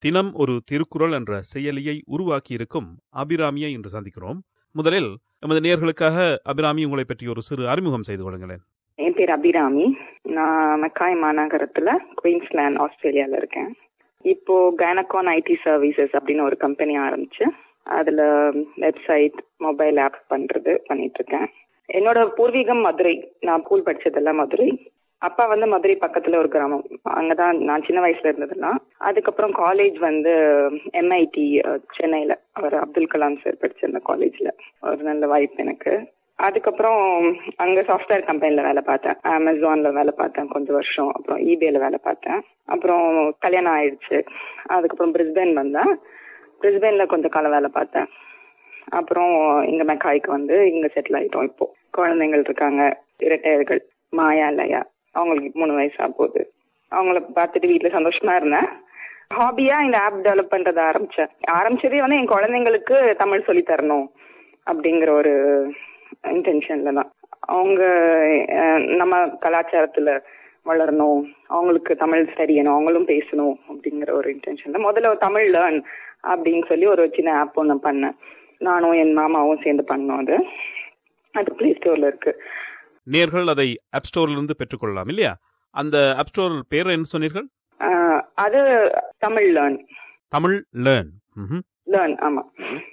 தினம் ஒரு திருக்குறள் என்ற செயலியை உருவாக்கியிருக்கும் அபிராமியை இன்று சந்திக்கிறோம் முதலில் எமது நேர்களுக்காக அபிராமி உங்களை பற்றி ஒரு சிறு அறிமுகம் செய்து கொள்ளுங்களேன் என் பேர் அபிராமி நான் மெக்காய் மாநகரத்துல குயின்ஸ்லாண்ட் ஆஸ்திரேலியால இருக்கேன் இப்போ கைனகான் ஐடி சர்வீசஸ் அப்படின்னு ஒரு கம்பெனி ஆரம்பிச்சு அதுல வெப்சைட் மொபைல் ஆப் பண்றது பண்ணிட்டு இருக்கேன் என்னோட பூர்வீகம் மதுரை நான் ஸ்கூல் படிச்சதெல்லாம் மதுரை அப்பா வந்து மதுரை பக்கத்துல ஒரு கிராமம் அங்கதான் நான் சின்ன வயசுல இருந்ததெல்லாம் அதுக்கப்புறம் காலேஜ் வந்து எம்ஐடி சென்னையில அவர் அப்துல் கலாம் சார் படிச்சிருந்த காலேஜ்ல ஒரு நல்ல வாய்ப்பு எனக்கு அதுக்கப்புறம் அங்க சாஃப்ட்வேர் கம்பெனில வேலை பார்த்தேன் அமேசான்ல வேலை பார்த்தேன் கொஞ்சம் வருஷம் அப்புறம் இபேல வேலை பார்த்தேன் அப்புறம் கல்யாணம் ஆயிடுச்சு அதுக்கப்புறம் பிரிஸ்பேன் வந்தேன் பிரிஸ்பேன்ல கொஞ்சம் காலம் வேலை பார்த்தேன் அப்புறம் இங்க மெக்காய்க்கு வந்து இங்க செட்டில் ஆயிட்டோம் இப்போ குழந்தைங்கள் இருக்காங்க இரட்டையர்கள் மாயா லயா அவங்களுக்கு மூணு வயசா போகுது அவங்கள பார்த்துட்டு வீட்டுல சந்தோஷமா இருந்தேன் ஹாபியா இந்த ஆப் டெவலப் பண்றத ஆரம்பிச்சேன் ஆரம்பிச்சதே வந்து என் குழந்தைங்களுக்கு தமிழ் சொல்லி தரணும் அப்படிங்கிற ஒரு இன்டென்ஷன்ல தான் அவங்க நம்ம கலாச்சாரத்துல வளரணும் அவங்களுக்கு தமிழ் தெரியணும் அவங்களும் பேசணும் அப்படிங்கிற ஒரு இன்டென்ஷன்ல முதல்ல தமிழ் லேர்ன் அப்படின்னு சொல்லி ஒரு சின்ன ஆப் ஒன்று பண்ணேன் நானும் என் மாமாவும் சேர்ந்து பண்ணோம் அது அது பிளே ஸ்டோர்ல இருக்கு நேர்கள் அதை ஆப் ஸ்டோர்ல இருந்து பெற்றுக்கொள்ளலாம் இல்லையா அந்த ஆப் ஸ்டோர் பேர் என்ன சொன்னீர்கள் அது Tamil learn Tamil learn learn ஆமா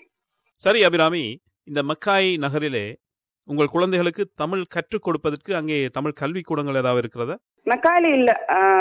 சரி அபிராமி இந்த மக்காய் நகரிலே உங்கள் குழந்தைகளுக்கு தமிழ் கற்றுக் கொடுப்பதற்கு அங்கே தமிழ் கல்வி கூடங்கள் ஏதாவது இருக்கிறதா மெக்காயில இல்ல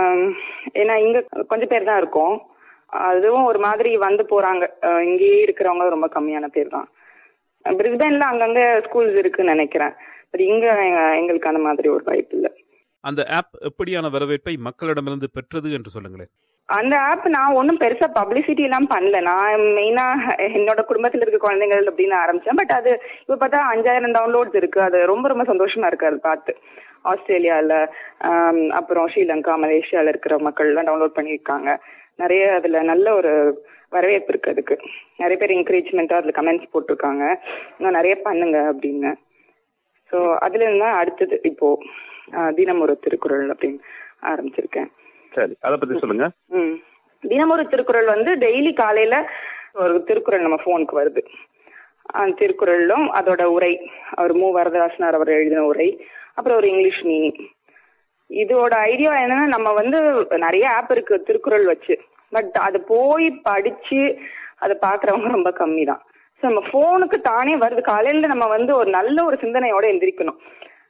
ஏன்னா இங்க கொஞ்சம் பேர் தான் இருக்கோம் அதுவும் ஒரு மாதிரி வந்து போறாங்க இங்கேயே இருக்கிறவங்க ரொம்ப கம்மியான பேர் தான் பிரிஸ்பேன்ல அங்கங்க ஸ்கூல்ஸ் இருக்குன்னு நினைக்கிறேன் பட் இங்க எங்களுக்கு அந்த மாதிரி ஒரு வாய்ப்பு இல்லை அந்த ஆப் எப்படியான வரவேற்பை மக்களிடமிருந்து பெற்றது என்று சொல்லுங்களேன் அந்த ஆப் நான் ஒன்றும் பெருசா பப்ளிசிட்டி எல்லாம் பண்ணல நான் மெயினா என்னோட குடும்பத்துல இருக்க குழந்தைகள் அப்படின்னு ஆரம்பிச்சேன் பட் அது இப்ப பார்த்தா அஞ்சாயிரம் டவுன்லோட்ஸ் இருக்கு அது ரொம்ப ரொம்ப சந்தோஷமா இருக்கு அது பார்த்து ஆஸ்திரேலியால அப்புறம் ஸ்ரீலங்கா மலேசியால இருக்கிற மக்கள் எல்லாம் டவுன்லோட் பண்ணியிருக்காங்க நிறைய அதுல நல்ல ஒரு வரவேற்பு இருக்கு அதுக்கு நிறைய பேர் என்கரேஜ்மெண்ட்டா அதுல கமெண்ட்ஸ் போட்டிருக்காங்க இன்னும் நிறைய பண்ணுங்க அப்படின்னு ஸோ அதுல இருந்தா அடுத்தது இப்போ தினம் ஒரு திருக்குறள் அப்படின்னு ஆரம்பிச்சிருக்கேன் சரி அதை பத்தி சொல்லுங்க ம் தினம் ஒரு திருக்குறள் வந்து டெய்லி காலையில ஒரு திருக்குறள் நம்ம போனுக்கு வருது அந்த திருக்குறளும் அதோட உரை அவர் மு வரதராசனார் அவர் எழுதின உரை அப்புறம் ஒரு இங்கிலீஷ் மீனிங் இதோட ஐடியா என்னன்னா நம்ம வந்து நிறைய ஆப் இருக்கு திருக்குறள் வச்சு பட் அது போய் படிச்சு அதை பாக்குறவங்க ரொம்ப கம்மி தான் ஸோ நம்ம போனுக்கு தானே வருது காலையில நம்ம வந்து ஒரு நல்ல ஒரு சிந்தனையோட எந்திரிக்கணும்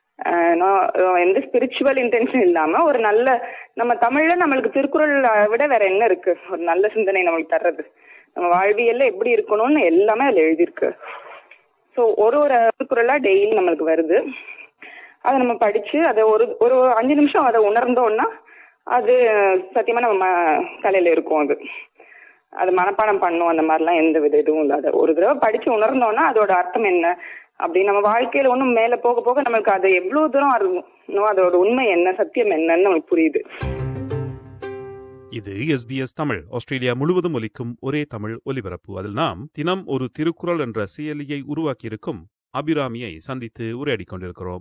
எந்த ஸ்பிரிச்சுவல் இன்டென்ஷன் இல்லாம ஒரு நல்ல நம்ம தமிழ்ல நம்மளுக்கு திருக்குறள் விட வேற என்ன இருக்கு ஒரு நல்ல சிந்தனை நம்மளுக்கு தர்றது நம்ம வாழ்வியல்ல எப்படி இருக்கணும்னு எல்லாமே அதுல எழுதியிருக்கு ஸோ ஒரு ஒரு திருக்குறளா டெய்லி நம்மளுக்கு வருது அதை நம்ம படிச்சு அதை ஒரு ஒரு அஞ்சு நிமிஷம் அதை உணர்ந்தோம்னா அது சத்தியமா நம்ம தலையில இருக்கும் அது அது மனப்பாடம் பண்ணும் அந்த மாதிரிலாம் எந்த வித இதுவும் இல்லை அதை ஒரு தடவை படிச்சு உணர்ந்தோம்னா அதோட அர்த்தம் என்ன அப்படி நம்ம வாழ்க்கையில ஒன்றும் மேல போக போக நம்மளுக்கு அது எவ்வளவு தூரம் இருக்கும் அதோட உண்மை என்ன சத்தியம் என்னன்னு நமக்கு புரியுது இது எஸ்பிஎஸ் தமிழ் ஆஸ்திரேலியா முழுவதும் ஒலிக்கும் ஒரே தமிழ் ஒலிபரப்பு அதில் நாம் தினம் ஒரு திருக்குறள் என்ற செயலியை உருவாக்கியிருக்கும் அபிராமியை சந்தித்து உரையாடி கொண்டிருக்கிறோம்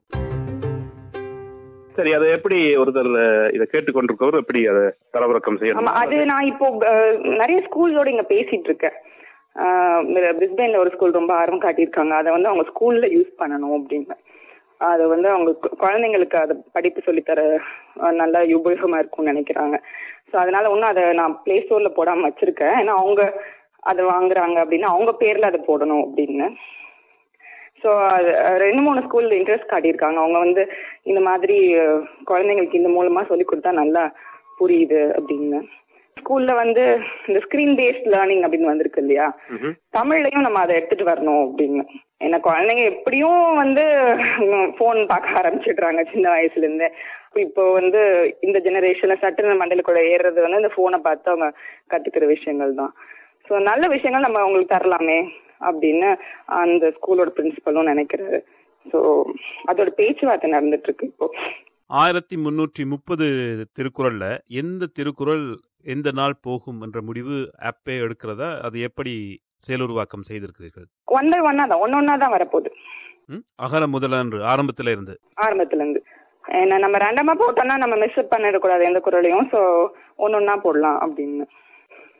சரி அதை எப்படி ஒருத்தர் இதை கேட்டுக்கொண்டிருக்கவர் எப்படி அதை தரவிறக்கம் செய்யணும் அது நான் இப்போ நிறைய ஸ்கூல்ஸோட இங்க பேசிட்டு இருக்கேன் பிரிஸ்பேன்ல ஒரு ஸ்கூல் ரொம்ப ஆர்வம் காட்டியிருக்காங்க அதை வந்து அவங்க ஸ்கூல்ல யூஸ் பண்ணணும் அப்படின்னு அது வந்து அவங்க குழந்தைங்களுக்கு அதை படிப்பு சொல்லித்தர நல்லா உபயோகமா இருக்கும்னு நினைக்கிறாங்க ஸோ அதனால ஒன்றும் அதை நான் பிளே ஸ்டோர்ல போடாம வச்சிருக்கேன் ஏன்னா அவங்க அதை வாங்குறாங்க அப்படின்னு அவங்க பேர்ல அதை போடணும் அப்படின்னு ஸோ அது ரெண்டு மூணு ஸ்கூல்ல இன்ட்ரெஸ்ட் காட்டியிருக்காங்க அவங்க வந்து இந்த மாதிரி குழந்தைங்களுக்கு இந்த மூலமா சொல்லி கொடுத்தா நல்லா புரியுது அப்படின்னு ஸ்கூல்ல வந்து இந்த ஸ்கிரீன் பேஸ்ட் லேர்னிங் அப்படின்னு வந்திருக்கு இல்லையா தமிழ்லயும் நம்ம அதை எடுத்துட்டு வரணும் அப்படின்னு ஏன்னா குழந்தைங்க எப்படியும் வந்து போன் பார்க்க ஆரம்பிச்சிடுறாங்க சின்ன வயசுல இருந்தே இப்போ வந்து இந்த ஜெனரேஷன்ல சட்டுன்னு மண்டலுக்குள்ள ஏறுறது வந்து இந்த போனை பார்த்து அவங்க கத்துக்கிற விஷயங்கள் தான் ஸோ நல்ல விஷயங்கள் நம்ம அவங்களுக்கு தரலாமே அப்படின்னு அந்த ஸ்கூலோட பிரின்சிபலும் நினைக்கிறாரு ஸோ அதோட பேச்சுவார்த்தை நடந்துட்டு இருக்கு இப்போ ஆயிரத்தி முன்னூற்றி முப்பது திருக்குறள்ல எந்த திருக்குறள் எந்த நாள் போகும் என்ற முடிவு ஆப்பே எடுக்கிறதா அது எப்படி செயலுருவாக்கம் செய்திருக்கிறீர்கள் ஒன் பை ஒன்னா தான் ஒன்னு ஒன்னா தான் வரப்போகுது அகர முதல என்று ஆரம்பத்துல இருந்து ஆரம்பத்துல இருந்து ஏன்னா நம்ம ரேண்டமா போட்டோம்னா நம்ம மிஸ் பண்ணிடக்கூடாது எந்த குரலையும் ஸோ ஒன்னொன்னா போடலாம் அப்படின்னு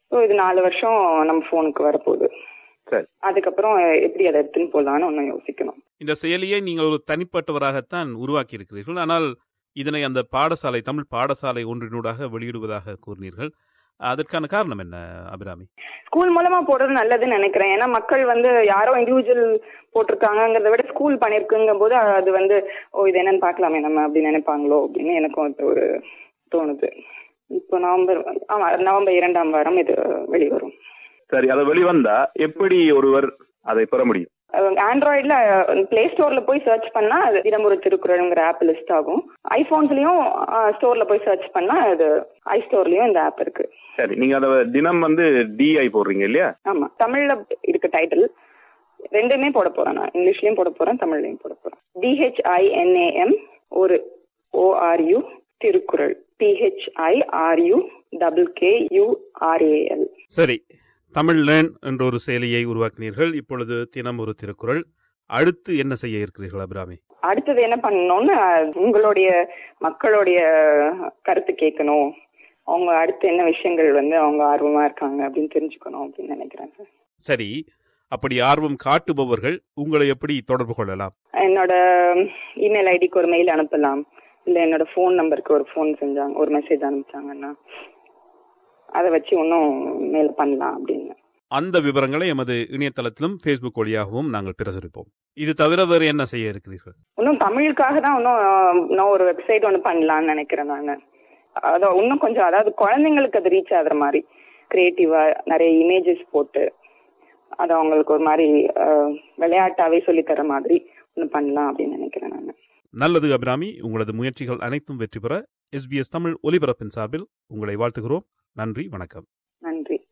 ஸோ இது நாலு வருஷம் நம்ம ஃபோனுக்கு வரப்போகுது சரி அதுக்கப்புறம் எப்படி அதை எடுத்துன்னு போகலான்னு ஒன்றும் யோசிக்கணும் இந்த செயலியை நீங்கள் ஒரு தனிப்பட்டவராகத்தான் உருவாக்கி இருக்கிறீர்கள் ஆனால் இதனை அந்த பாடசாலை தமிழ் பாடசாலை ஒன்றினூடாக வெளியிடுவதாக கூறினீர்கள் அதற்கான காரணம் என்ன அபிராமி ஸ்கூல் மூலமா போடுறது நல்லதுன்னு நினைக்கிறேன் ஏன்னா மக்கள் வந்து யாரோ இண்டிவிஜுவல் போட்டிருக்காங்கிறத விட ஸ்கூல் பண்ணிருக்குங்கும் போது அது வந்து ஓ இது என்னன்னு பார்க்கலாமே நம்ம அப்படி நினைப்பாங்களோ அப்படின்னு எனக்கும் அது ஒரு தோணுது இப்போ நவம்பர் ஆமா நவம்பர் இரண்டாம் வாரம் இது வெளிவரும் சரி அதை வெளிவந்தா எப்படி ஒருவர் அதை பெற முடியும் ஆண்ட்ராய்டில் பிளே ஸ்டோர்ல போய் சர்ச் பண்ணா அது தினமுறை திருக்குறளுங்கிற ஆப் லிஸ்ட் ஆகும் ஐபோன்ஸ்லயும் ஸ்டோர்ல போய் சர்ச் பண்ணா அது ஐ ஸ்டோர்லயும் இந்த ஆப் இருக்கு சரி நீங்க அதை தினம் வந்து டிஐ போடுறீங்க இல்லையா ஆமா தமிழ்ல இருக்கு டைட்டில் ரெண்டுமே போட போறேன் நான் இங்கிலீஷ்லயும் போட போறேன் தமிழ்லயும் போட போறேன் டிஹெச்ஐஎன்ஏஎம் ஒரு O R U Thirukkural T H I R U double K U R A L சரி தமிழ் லேர்ன் என்ற ஒரு செயலியை உருவாக்கினீர்கள் இப்பொழுது தினம் ஒரு திருக்குறள் அடுத்து என்ன செய்ய இருக்கிறீர்கள் அபிராமி அடுத்தது என்ன பண்ணணும்னு உங்களுடைய மக்களுடைய கருத்து கேட்கணும் அவங்க அடுத்து என்ன விஷயங்கள் வந்து அவங்க ஆர்வமா இருக்காங்க அப்படின்னு தெரிஞ்சுக்கணும் அப்படின்னு நினைக்கிறேன் சார் சரி அப்படி ஆர்வம் காட்டுபவர்கள் உங்களை எப்படி தொடர்பு கொள்ளலாம் என்னோட இமெயில் ஐடிக்கு ஒரு மெயில் அனுப்பலாம் இல்ல என்னோட ஃபோன் நம்பருக்கு ஒரு ஃபோன் செஞ்சாங்க ஒரு மெசேஜ் அனுப்பிச்சாங்கன்னா அதை வச்சு இன்னும் மேல பண்ணலாம் அப்படின்னு அந்த விவரங்களை எமது இணையதளத்திலும் ஃபேஸ்புக் வழியாகவும் நாங்கள் பிரசுரிப்போம் இது தவிர வேறு என்ன செய்ய இருக்கிறீர்கள் இன்னும் தமிழுக்காக தான் இன்னும் நான் ஒரு வெப்சைட் ஒன்று பண்ணலாம்னு நினைக்கிறேன் நான் அதோ இன்னும் கொஞ்சம் அதாவது குழந்தைங்களுக்கு அது ரீச் ஆகுற மாதிரி கிரியேட்டிவா நிறைய இமேஜஸ் போட்டு அது அவங்களுக்கு ஒரு மாதிரி அஹ், விளையாட்டாவே சொல்லித் தர மாதிரி ஒன்று பண்ணலாம் அப்படின்னு நினைக்கிறேன் நான் நல்லது அபிராமி உங்களது முயற்சிகள் அனைத்தும் வெற்றி பெற எஸ்பிஎஸ் தமிழ் ஒலிபரப்பின் சார்பில் உங்களை வாழ்த்துகிறோம் நன்றி வணக்கம்